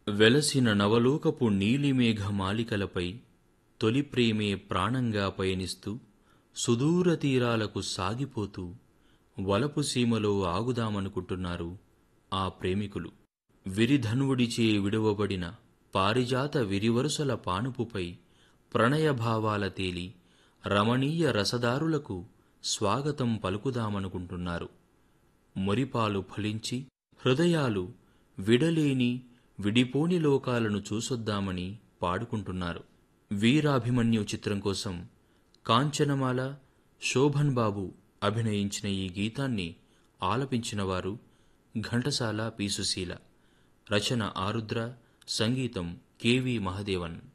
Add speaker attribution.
Speaker 1: వెలసిన నవలోకపు నీలిమేఘ మాలికలపై తొలి ప్రేమే ప్రాణంగా పయనిస్తూ సుదూర తీరాలకు సాగిపోతూ వలపు సీమలో ఆగుదామనుకుంటున్నారు ఆ ప్రేమికులు విరిధన్వుడిచే విడువబడిన పారిజాత విరివరుసల పానుపుపై ప్రణయభావాల తేలి రమణీయ రసదారులకు స్వాగతం పలుకుదామనుకుంటున్నారు మురిపాలు ఫలించి హృదయాలు విడలేని విడిపోని లోకాలను చూసొద్దామని పాడుకుంటున్నారు వీరాభిమన్యు చిత్రం కోసం కాంచనమాల శోభన్ బాబు అభినయించిన ఈ గీతాన్ని ఆలపించినవారు ఘంటసాల పీసుశీల రచన ఆరుద్ర సంగీతం కెవి మహదేవన్